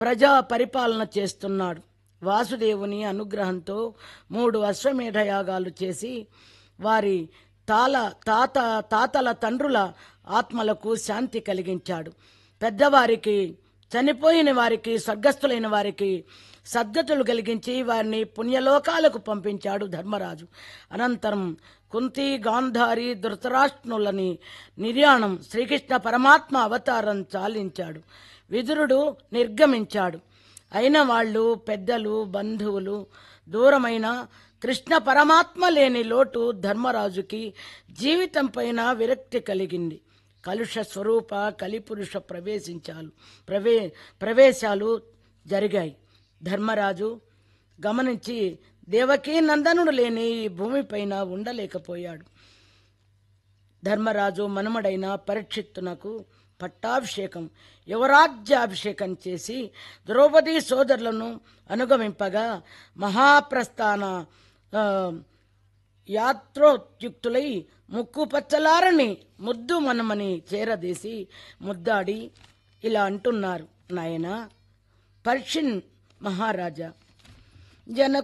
ప్రజా పరిపాలన చేస్తున్నాడు వాసుదేవుని అనుగ్రహంతో మూడు అశ్వమేధ యాగాలు చేసి వారి తాల తాత తాతల తండ్రుల ఆత్మలకు శాంతి కలిగించాడు పెద్దవారికి చనిపోయిన వారికి స్వర్గస్థులైన వారికి సద్గతులు కలిగించి వారిని పుణ్యలోకాలకు పంపించాడు ధర్మరాజు అనంతరం కుంతి గాంధారి ధృతరాష్ట్రులని నిర్యాణం శ్రీకృష్ణ పరమాత్మ అవతారం చాలించాడు విదురుడు నిర్గమించాడు అయిన వాళ్ళు పెద్దలు బంధువులు దూరమైన కృష్ణ పరమాత్మ లేని లోటు ధర్మరాజుకి జీవితం పైన విరక్తి కలిగింది కలుష స్వరూప కలిపురుష ప్రవేశించాలు ప్రవే ప్రవేశాలు జరిగాయి ధర్మరాజు గమనించి దేవకీ నందనుడు లేని ఈ భూమిపైన ఉండలేకపోయాడు ధర్మరాజు మనుమడైన పరీక్షిత్తునకు పట్టాభిషేకం యువరాజ్యాభిషేకం చేసి ద్రౌపది సోదరులను అనుగమింపగా మహాప్రస్థాన ఆ, యాత్రోత్యుక్తులై ముక్కు పచ్చలారని ముద్దు మనమని చేరదీసి ముద్దాడి ఇలా అంటున్నారు నాయన పర్షిన్ మహారాజా జన